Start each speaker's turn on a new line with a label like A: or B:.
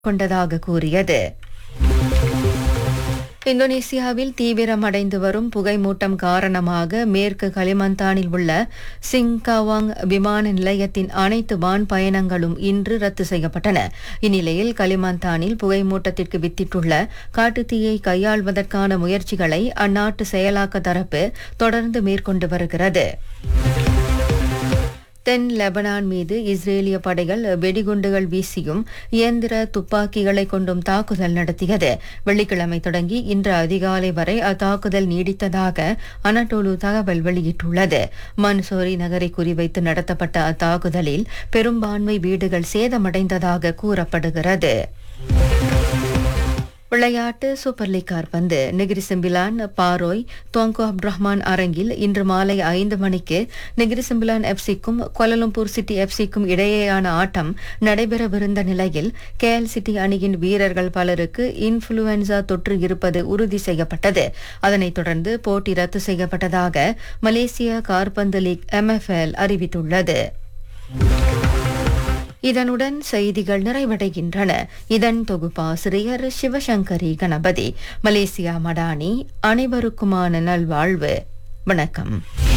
A: கொண்டதாக கூறியது இந்தோனேசியாவில் தீவிரமடைந்து வரும் புகைமூட்டம் காரணமாக மேற்கு கலிமந்தானில் உள்ள சிங்காவாங் விமான நிலையத்தின் அனைத்து வான் பயணங்களும் இன்று ரத்து செய்யப்பட்டன இந்நிலையில் கலிமந்தானில் புகைமூட்டத்திற்கு வித்திட்டுள்ள காட்டுத்தீயை கையாள்வதற்கான முயற்சிகளை அந்நாட்டு செயலாக்க தரப்பு தொடர்ந்து மேற்கொண்டு வருகிறது தென் லெபனான் மீது இஸ்ரேலிய படைகள் வெடிகுண்டுகள் வீசியும் இயந்திர துப்பாக்கிகளை கொண்டும் தாக்குதல் நடத்தியது வெள்ளிக்கிழமை தொடங்கி இன்று அதிகாலை வரை அத்தாக்குதல் நீடித்ததாக அனடோலு தகவல் வெளியிட்டுள்ளது மன்சோரி நகரை குறிவைத்து நடத்தப்பட்ட அத்தாக்குதலில் பெரும்பான்மை வீடுகள் சேதமடைந்ததாக கூறப்படுகிறது விளையாட்டு சூப்பர் லீக் கால்பந்து Negeri Sembilan Paroi Tuanku Abdurrahman அரங்கில் இன்று மாலை ஐந்து மணிக்கு நெகிரி சிம்பிலான் எஃப்சிக்கும் கோலலம்பூர் சிட்டி எஃப்சிக்கும் இடையேயான ஆட்டம் நடைபெறவிருந்த நிலையில் கேஎல் சிட்டி அணியின் வீரர்கள் பலருக்கு இன்ஃபுளுவன்சா தொற்று இருப்பது உறுதி செய்யப்பட்டது அதனைத் தொடர்ந்து போட்டி ரத்து செய்யப்பட்டதாக மலேசிய கார்பந்து லீக் எம்எஃப்எல் அறிவித்துள்ளது இதனுடன் செய்திகள் நிறைவடைகின்றன இதன் தொகுப்பாசிரியர் சிவசங்கரி கணபதி மலேசியா மடானி அனைவருக்குமான நல்வாழ்வு வணக்கம்